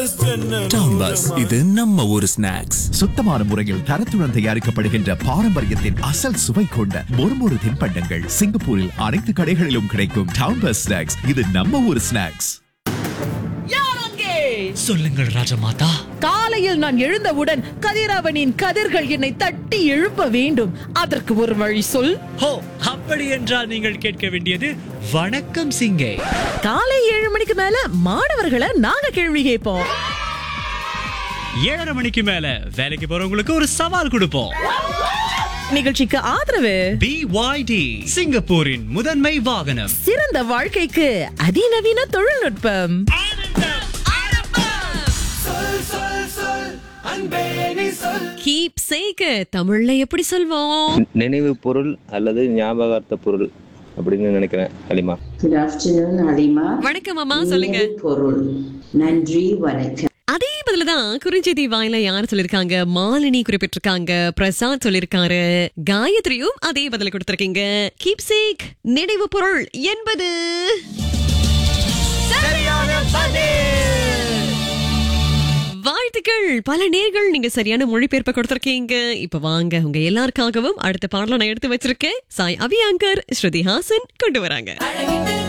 town bus இது நம்ம ஊரு ஸ்நாக்ஸ் சுத்தமான முறையில் தரத்துடன் தயாரிக்கப்படுகின்ற பாரம்பரியத்தின் அசல் சுவை கொண்ட மொறுமொறு தின்பண்டங்கள் சிங்கப்பூரில் அனைத்து கடைகளிலும் கிடைக்கும் டவுன் பஸ் ஸ்நாக்ஸ் இது நம்ம ஊர் ஸ்நாக்ஸ் சொல்லுங்கள் ராஜமாதா காலையில் நான் எழுந்தவுடன் கதிரவனின் கதிர்கள் என்னை தட்டி எழுப்ப வேண்டும் அதற்கு ஒரு வழி சொல் ஹோ அப்படி என்றால் நீங்கள் கேட்க வேண்டியது வணக்கம் சிங்கே காலை ஏழு மணிக்கு மேல மாணவர்களை நாங்க கேள்வி கேட்போம் ஏழரை மணிக்கு மேல வேலைக்கு போறவங்களுக்கு ஒரு சவால் கொடுப்போம் நிகழ்ச்சிக்கு ஆதரவு பிஒய்டி சிங்கப்பூரின் முதன்மை வாகனம் சிறந்த வாழ்க்கைக்கு அதிநவீன தொழில்நுட்பம் கீப் சேக தமிழ்ல எப்படி சொல்வோம் நினைவு பொருள் அல்லது ஞாபகார்த்த பொருள் அப்படின்னு நினைக்கிறேன் ஹலிமா குட் ஆஃப்டர்நூன் ஹலிமா வணக்கம் அம்மா சொல்லுங்க பொருள் நன்றி வணக்கம் அதே பதில தான் குறிஞ்செய்தி வாயில யார் சொல்லிருக்காங்க மாலினி குறிப்பிட்டிருக்காங்க பிரசாத் சொல்லிருக்காரு காயத்ரியும் அதே பதில கொடுத்திருக்கீங்க கீப் சேக் நினைவு பொருள் என்பது வாழ்த்துக்கள் பல நேர்கள் நீங்க சரியான மொழிபெயர்ப்பை கொடுத்திருக்கீங்க இப்ப வாங்க உங்க எல்லாருக்காகவும் அடுத்த பாடல நான் எடுத்து வச்சிருக்கேன் சாய் அபியாங்கர் ஸ்ருதி ஹாசன் கொண்டு வராங்க